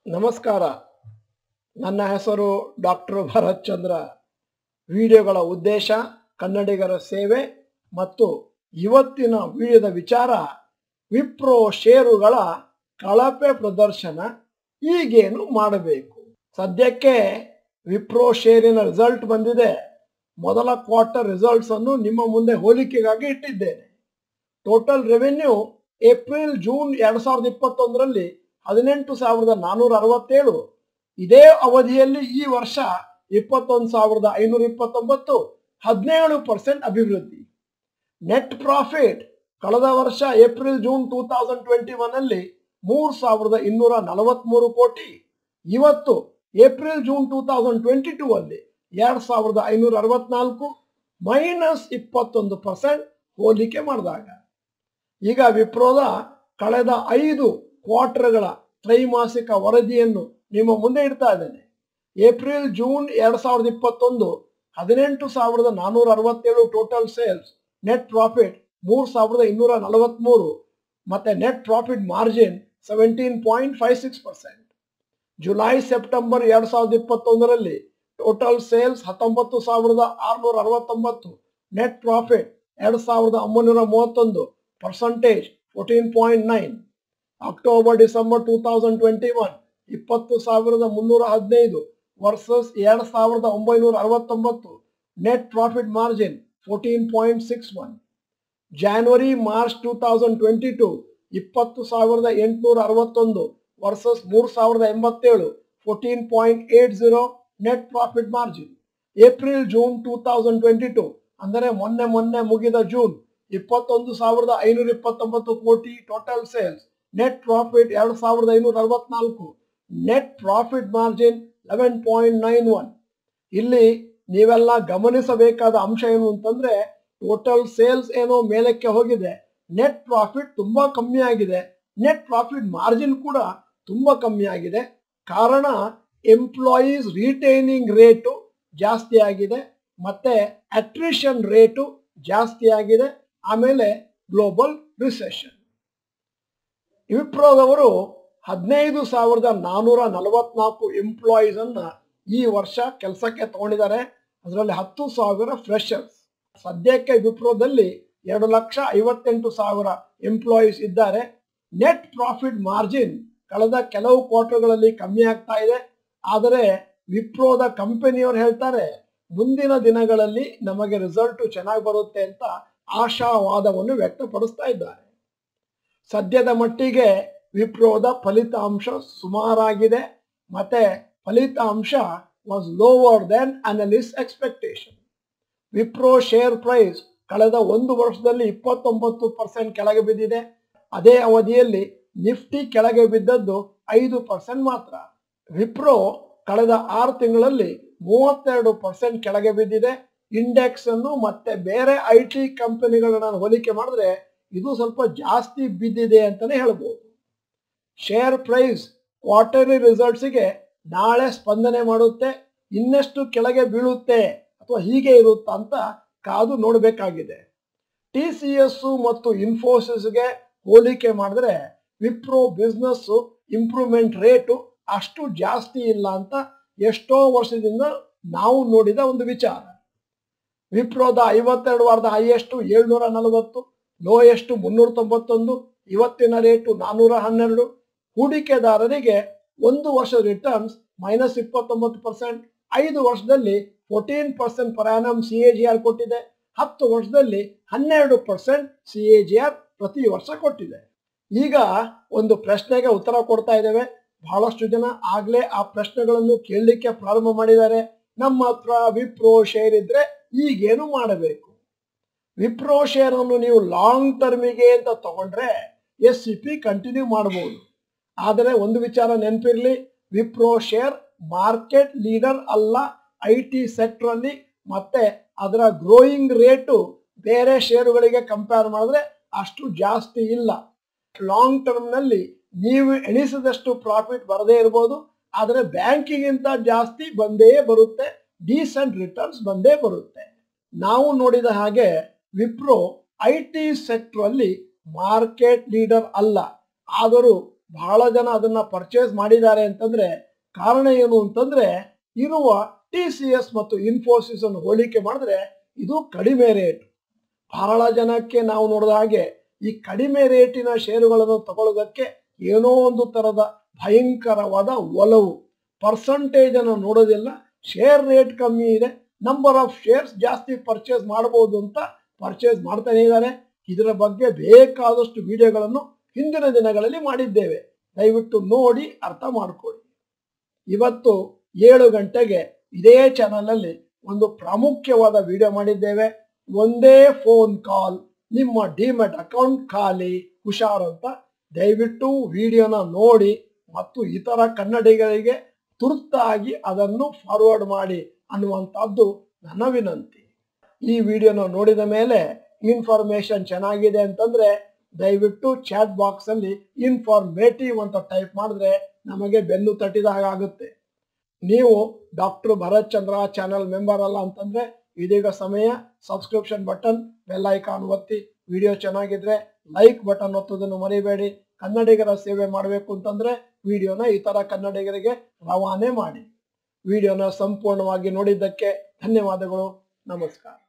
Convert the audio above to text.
ನಮಸ್ಕಾರ ನನ್ನ ಹೆಸರು ಡಾಕ್ಟರ್ ಭರತ್ ಚಂದ್ರ ವಿಡಿಯೋಗಳ ಉದ್ದೇಶ ಕನ್ನಡಿಗರ ಸೇವೆ ಮತ್ತು ಇವತ್ತಿನ ವಿಡಿಯೋದ ವಿಚಾರ ವಿಪ್ರೋ ಷೇರುಗಳ ಕಳಪೆ ಪ್ರದರ್ಶನ ಈಗೇನು ಮಾಡಬೇಕು ಸದ್ಯಕ್ಕೆ ವಿಪ್ರೋ ಷೇರಿನ ರಿಸಲ್ಟ್ ಬಂದಿದೆ ಮೊದಲ ಕ್ವಾರ್ಟರ್ ರಿಸಲ್ಟ್ಸ್ ಅನ್ನು ನಿಮ್ಮ ಮುಂದೆ ಹೋಲಿಕೆಗಾಗಿ ಇಟ್ಟಿದ್ದೇನೆ ಟೋಟಲ್ ರೆವೆನ್ಯೂ ಏಪ್ರಿಲ್ ಜೂನ್ ಎರಡ್ ಸಾವಿರದ ಇಪ್ಪತ್ತೊಂದರಲ್ಲಿ ಹದಿನೆಂಟು ಸಾವಿರದ ನಾನೂರ ಅರವತ್ತೇಳು ಇದೇ ಅವಧಿಯಲ್ಲಿ ಈ ವರ್ಷ ಇಪ್ಪತ್ತೊಂದು ಸಾವಿರದ ಐನೂರ ಇಪ್ಪತ್ತೊಂಬತ್ತು ಹದಿನೇಳು ಪರ್ಸೆಂಟ್ ಅಭಿವೃದ್ಧಿ ನೆಟ್ ಪ್ರಾಫಿಟ್ ಕಳೆದ ವರ್ಷ April June two thousand twenty one ಅಲ್ಲಿ ಮೂರು ಸಾವಿರದ ಇನ್ನೂರ ನಲವತ್ಮೂರು ಕೋಟಿ ಇವತ್ತು April June two thousand twenty two ಅಲ್ಲಿ ಎರಡ್ ಸಾವಿರದ ಐನೂರ ಅರವತ್ನಾಲ್ಕು ಮೈನಸ್ ಇಪ್ಪತ್ತೊಂದು ಪರ್ಸೆಂಟ್ ಹೋಲಿಕೆ ಮಾಡಿದಾಗ ಈಗ ವಿಪ್ರೋದ ಕಳೆದ ಐದು ಕ್ವಾರ್ಟರ್ಗಳ ತ್ರೈಮಾಸಿಕ ವರದಿಯನ್ನು ನಿಮ್ಮ ಮುಂದೆ ಇಡ್ತಾ ಇದ್ದೇನೆ ಏಪ್ರಿಲ್ ಜೂನ್ ಎರಡ್ ಸಾವಿರದ ಇಪ್ಪತ್ತೊಂದು ಹದಿನೆಂಟು ಸಾವಿರದ ನಾನೂರ ಅರವತ್ತೇಳು ಟೋಟಲ್ ಸೇಲ್ಸ್ ನೆಟ್ ಪ್ರಾಫಿಟ್ ಮೂರು ಸಾವಿರದ ಇನ್ನೂರ ನಲವತ್ಮೂರು ಮತ್ತೆ net profit margin seventeen point five six percent July September ಎರಡ್ ಸಾವಿರದ ಇಪ್ಪತ್ತೊಂದರಲ್ಲಿ ಟೋಟಲ್ ಸೇಲ್ಸ್ ಹತ್ತೊಂಬತ್ತು ಸಾವಿರದ ಆರುನೂರ ಅರವತ್ತೊಂಬತ್ತು ನೆಟ್ ಪ್ರಾಫಿಟ್ ಎರಡ್ ಸಾವಿರದ ಒಂಬೈನೂರ ಮೂವತ್ತೊಂದು percentage fourteen point nine October December two thousand twenty one ಇಪ್ಪತ್ತು ಸಾವಿರದ ಮುನ್ನೂರ ಹದಿನೈದು ವರ್ಸಸ್ ಎರಡ್ ಸಾವಿರದ ಒಂಬೈನೂರ ಅರವತ್ತೊಂಬತ್ತು net profit margin fourteen point six one January March two thousand twenty two ಇಪ್ಪತ್ತು ಸಾವಿರದ ಎಂಟುನೂರ ಅರವತ್ತೊಂದು ವರ್ಸಸ್ ಮೂರು ಸಾವಿರದ ಎಂಬತ್ತೇಳು fourteen point eight zero net profit margin April June two thousand twenty two ಅಂದರೆ ಮೊನ್ನೆ ಮೊನ್ನೆ ಮುಗಿದ ಜೂನ್ ಇಪ್ಪತ್ತೊಂದು ಸಾವಿರದ ಐನೂರ ಇಪ್ಪತ್ತೊಂಬತ್ತು ಕೋಟಿ ಟೋಟಲ್ ಸೇಲ್ಸ್ ನೆಟ್ ಪ್ರಾಫಿಟ್ ಎರಡು ಸಾವಿರದ ಐನೂರ ಅರವತ್ನಾಲ್ಕು net profit margin eleven point nine one ಇಲ್ಲಿ ನೀವೆಲ್ಲ ಗಮನಿಸಬೇಕಾದ ಅಂಶ ಏನು ಅಂತಂದ್ರೆ ಟೋಟಲ್ ಸೇಲ್ಸ್ ಏನೋ ಮೇಲಕ್ಕೆ ಹೋಗಿದೆ ನೆಟ್ ಪ್ರಾಫಿಟ್ ತುಂಬಾ ಕಮ್ಮಿ ಆಗಿದೆ ನೆಟ್ ಪ್ರಾಫಿಟ್ ಮಾರ್ಜಿನ್ ಕೂಡ ತುಂಬಾ ಕಮ್ಮಿ ಆಗಿದೆ ಕಾರಣ ಎಂಪ್ಲಾಯೀಸ್ ರಿಟೈನಿಂಗ್ ರೇಟು ಜಾಸ್ತಿ ಆಗಿದೆ ಮತ್ತೆ ಅಟ್ರಿಷನ್ ರೇಟು ಜಾಸ್ತಿ ಆಗಿದೆ ಆಮೇಲೆ ಗ್ಲೋಬಲ್ ರಿಸೆಷನ್ ವಿಪ್ರೋದವರು ಹದಿನೈದು ಸಾವಿರದ ನಾನೂರ ನಲವತ್ನಾಲ್ಕು ಎಂಪ್ಲಾಯೀಸ್ ಅನ್ನ ಈ ವರ್ಷ ಕೆಲಸಕ್ಕೆ ತಗೊಂಡಿದ್ದಾರೆ ಅದರಲ್ಲಿ ಹತ್ತು ಸಾವಿರ ಫ್ರೆಶರ್ಸ್ ಸದ್ಯಕ್ಕೆ ವಿಪ್ರೋದಲ್ಲಿ ಎರಡು ಲಕ್ಷ ಐವತ್ತೆಂಟು ಸಾವಿರ ಎಂಪ್ಲಾಯೀಸ್ ಇದ್ದಾರೆ ನೆಟ್ ಪ್ರಾಫಿಟ್ ಮಾರ್ಜಿನ್ ಕಳೆದ ಕೆಲವು ಕ್ವಾರ್ಟರ್ಗಳಲ್ಲಿ ಕಮ್ಮಿ ಆಗ್ತಾ ಇದೆ ಆದರೆ ವಿಪ್ರೋದ ಕಂಪನಿಯವರು ಹೇಳ್ತಾರೆ ಮುಂದಿನ ದಿನಗಳಲ್ಲಿ ನಮಗೆ ರಿಸಲ್ಟ್ ಚೆನ್ನಾಗಿ ಬರುತ್ತೆ ಅಂತ ಆಶಾವಾದವನ್ನು ವ್ಯಕ್ತಪಡಿಸ್ತಾ ಇದ್ದಾರೆ ಸದ್ಯದ ಮಟ್ಟಿಗೆ ವಿಪ್ರೋದ ಫಲಿತಾಂಶ ಸುಮಾರಾಗಿದೆ ಮತ್ತೆ ಫಲಿತಾಂಶ was lower then analyst expectation Wipro share price ಕಳೆದ ಒಂದು ವರ್ಷದಲ್ಲಿ ಇಪ್ಪತ್ತೊಂಬತ್ತು ಪರ್ಸೆಂಟ್ ಕೆಳಗೆ ಬಿದ್ದಿದೆ ಅದೇ ಅವಧಿಯಲ್ಲಿ ನಿಫ್ಟಿ ಕೆಳಗೆ ಬಿದ್ದದ್ದು ಐದು ಪರ್ಸೆಂಟ್ ಮಾತ್ರ ವಿಪ್ರೋ ಕಳೆದ ಆರು ತಿಂಗಳಲ್ಲಿ ಮೂವತ್ತೆರಡು ಪರ್ಸೆಂಟ್ ಕೆಳಗೆ ಬಿದ್ದಿದೆ ಇಂಡೆಕ್ಸ್ ಅನ್ನು ಮತ್ತೆ ಬೇರೆ ಐ ಟಿ ಕಂಪನಿಗಳನ್ನ ಹೋಲಿಕೆ ಮಾಡಿದ್ರೆ ಇದು ಸ್ವಲ್ಪ ಜಾಸ್ತಿ ಬಿದ್ದಿದೆ ಅಂತಾನೆ ಹೇಳ್ಬೋದು ಶೇರ್ ಪ್ರೈಸ್ ಕ್ವಾರ್ಟರ್ಲಿ ರಿಸಲ್ಟ್ಸ್ಗೆ ನಾಳೆ ಸ್ಪಂದನೆ ಮಾಡುತ್ತೆ ಇನ್ನೆಷ್ಟು ಕೆಳಗೆ ಬೀಳುತ್ತೆ ಅಥವಾ ಹೀಗೆ ಇರುತ್ತಾ ಅಂತ ಕಾದು ನೋಡಬೇಕಾಗಿದೆ ಟಿ ಸಿ ಎಸ್ ಮತ್ತು ಇನ್ಫೋಸಿಸ್ಗೆ ಹೋಲಿಕೆ ಮಾಡಿದ್ರೆ ವಿಪ್ರೋ ಬಿಸ್ನೆಸ್ ಇಂಪ್ರೂವ್ಮೆಂಟ್ ರೇಟು ಅಷ್ಟು ಜಾಸ್ತಿ ಇಲ್ಲ ಅಂತ ಎಷ್ಟೋ ವರ್ಷದಿಂದ ನಾವು ನೋಡಿದ ಒಂದು ವಿಚಾರ ವಿಪ್ರೋದ ಐವತ್ತೆರಡು ವಾರದ ಹೈಯೆಸ್ಟ್ ಏಳ್ನೂರ ನಲವತ್ತು ಲೋಯೆಸ್ಟ್ ಮುನ್ನೂರ ತೊಂಬತ್ತೊಂದು ಇವತ್ತಿನ ರೇಟು ನಾನ್ನೂರ ಹನ್ನೆರಡು ಹೂಡಿಕೆದಾರರಿಗೆ ಒಂದು ವರ್ಷದ ರಿಟರ್ನ್ಸ್ ಮೈನಸ್ ಇಪ್ಪತ್ತೊಂಬತ್ತು ಪರ್ಸೆಂಟ್ ಐದು ವರ್ಷದಲ್ಲಿ ಫೋರ್ಟೀನ್ ಪರ್ಸೆಂಟ್ ಪರಾನಮ್ ಸಿ ಎ ಜಿ ಆರ್ ಕೊಟ್ಟಿದೆ ಹತ್ತು ವರ್ಷದಲ್ಲಿ ಹನ್ನೆರಡು percent C A G R ಪ್ರತಿ ವರ್ಷ ಕೊಟ್ಟಿದೆ ಈಗ ಒಂದು ಪ್ರಶ್ನೆಗೆ ಉತ್ತರ ಕೊಡ್ತಾ ಇದ್ದೇವೆ ಬಹಳಷ್ಟು ಜನ ಆಗ್ಲೇ ಆ ಪ್ರಶ್ನೆಗಳನ್ನು ಕೇಳಲಿಕ್ಕೆ ಪ್ರಾರಂಭ ಮಾಡಿದ್ದಾರೆ ನಮ್ಮ ಹತ್ರ ವಿಪ್ರೋ ಶೇರ್ ಇದ್ರೆ ಈಗೇನು ಮಾಡಬೇಕು ವಿಪ್ರೋ ಶೇರ್ ಅನ್ನು ನೀವು ಲಾಂಗ್ ಟರ್ಮಿಗೆ ಅಂತ ತಗೊಂಡ್ರೆ ಎಸ್ ಸಿ ಪಿ ಕಂಟಿನ್ಯೂ ಮಾಡಬಹುದು ಆದರೆ ಒಂದು ವಿಚಾರ ನೆನಪಿರ್ಲಿ ವಿಪ್ರೋ ಶೇರ್ ಮಾರ್ಕೆಟ್ ಲೀಡರ್ ಅಲ್ಲ ಐ ಟಿ ಸೆಕ್ಟರ್ ಅಲ್ಲಿ ಮತ್ತೆ ಅದರ ಗ್ರೋಯಿಂಗ್ ರೇಟು ಬೇರೆ ಶೇರುಗಳಿಗೆ ಕಂಪೇರ್ ಮಾಡಿದ್ರೆ ಅಷ್ಟು ಜಾಸ್ತಿ ಇಲ್ಲ ಲಾಂಗ್ ಟರ್ಮ್ ನಲ್ಲಿ ನೀವು ಎಣಿಸಿದಷ್ಟು ಪ್ರಾಫಿಟ್ ಬರದೇ ಇರಬಹುದು ಆದರೆ ಬ್ಯಾಂಕಿಗಿಂತ ಜಾಸ್ತಿ ಬಂದೇ ಬರುತ್ತೆ ಡೀಸೆಂಟ್ ರಿಟರ್ನ್ಸ್ ಬಂದೇ ಬರುತ್ತೆ ನಾವು ನೋಡಿದ ಹಾಗೆ ವಿಪ್ರೋ ಐ ಟಿ ಸೆಕ್ಟರ್ ಅಲ್ಲಿ ಮಾರ್ಕೆಟ್ ಲೀಡರ್ ಅಲ್ಲ ಆದರೂ ಬಹಳ ಜನ ಅದನ್ನ ಪರ್ಚೇಸ್ ಮಾಡಿದ್ದಾರೆ ಅಂತಂದ್ರೆ ಕಾರಣ ಏನು ಅಂತಂದ್ರೆ ಇರುವ ಟಿ ಸಿ ಎಸ್ ಮತ್ತು ಇನ್ಫೋಸಿಸ್ ಅನ್ನು ಹೋಲಿಕೆ ಮಾಡಿದ್ರೆ ಇದು ಕಡಿಮೆ ರೇಟ್ ಬಹಳ ಜನಕ್ಕೆ ನಾವು ನೋಡಿದ ಹಾಗೆ ಈ ಕಡಿಮೆ ರೇಟಿನ ಷೇರುಗಳನ್ನು ತಗೊಳ್ಳೋದಕ್ಕೆ ಏನೋ ಒಂದು ತರದ ಭಯಂಕರವಾದ ಒಲವು ಪರ್ಸಂಟೇಜ್ ಅನ್ನು ನೋಡೋದಿಲ್ಲ ಶೇರ್ ರೇಟ್ ಕಮ್ಮಿ ಇದೆ ನಂಬರ್ ಆಫ್ ಶೇರ್ಸ್ ಜಾಸ್ತಿ ಪರ್ಚೇಸ್ ಮಾಡಬಹುದು ಅಂತ ಪರ್ಚೇಸ್ ಮಾಡ್ತಾನೆ ಇದ್ದಾರೆ ಇದರ ಬಗ್ಗೆ ಬೇಕಾದಷ್ಟು ವಿಡಿಯೋಗಳನ್ನು ಹಿಂದಿನ ದಿನಗಳಲ್ಲಿ ಮಾಡಿದ್ದೇವೆ ದಯವಿಟ್ಟು ನೋಡಿ ಅರ್ಥ ಮಾಡ್ಕೊಳ್ಳಿ ಇವತ್ತು ಏಳು ಗಂಟೆಗೆ ಇದೇ ಚಾನಲಲ್ಲಿ ಒಂದು ಪ್ರಾಮುಖ್ಯವಾದ ವಿಡಿಯೋ ಮಾಡಿದ್ದೇವೆ ಒಂದೇ ಫೋನ್ ಕಾಲ್ ನಿಮ್ಮ ಡಿಮೆಟ್ ಅಕೌಂಟ್ ಖಾಲಿ ಹುಷಾರ್ ಅಂತ ದಯವಿಟ್ಟು ವಿಡಿಯೋನ ನೋಡಿ ಮತ್ತು ಇತರ ಕನ್ನಡಿಗರಿಗೆ ತುರ್ತಾಗಿ ಅದನ್ನು ಫಾರ್ವರ್ಡ್ ಮಾಡಿ ಅನ್ನುವಂಥದ್ದು ನನ್ನ ವಿನಂತಿ ಈ ವಿಡಿಯೋನ ನೋಡಿದ ಮೇಲೆ ಇನ್ಫಾರ್ಮೇಶನ್ ಚೆನ್ನಾಗಿದೆ ಅಂತಂದ್ರೆ ದಯವಿಟ್ಟು ಚಾಟ್ ಬಾಕ್ಸ್ ಅಲ್ಲಿ ಇನ್ಫಾರ್ಮೇಟಿವ್ ಅಂತ ಟೈಪ್ ಮಾಡಿದ್ರೆ ನಮಗೆ ಬೆನ್ನು ತಟ್ಟಿದ ಹಾಗಾಗುತ್ತೆ ನೀವು doctor Bharath Chandra channel member ಅಲ್ಲ ಅಂತಂದ್ರೆ ಇದೀಗ ಸಮಯ ಸಬ್ಸ್ಕ್ರಿಪ್ಷನ್ ಬಟನ್ ಬೆಲ್ ಐಕಾನ್ ಒತ್ತಿ ವಿಡಿಯೋ ಚೆನ್ನಾಗಿದ್ರೆ ಲೈಕ್ ಬಟನ್ ಒತ್ತೋದನ್ನು ಮರಿಬೇಡಿ ಕನ್ನಡಿಗರ ಸೇವೆ ಮಾಡಬೇಕು ಅಂತಂದ್ರೆ ವಿಡಿಯೋನ ಇತರ ಕನ್ನಡಿಗರಿಗೆ ರವಾನೆ ಮಾಡಿ ವಿಡಿಯೋನ ಸಂಪೂರ್ಣವಾಗಿ ನೋಡಿದ್ದಕ್ಕೆ ಧನ್ಯವಾದಗಳು ನಮಸ್ಕಾರ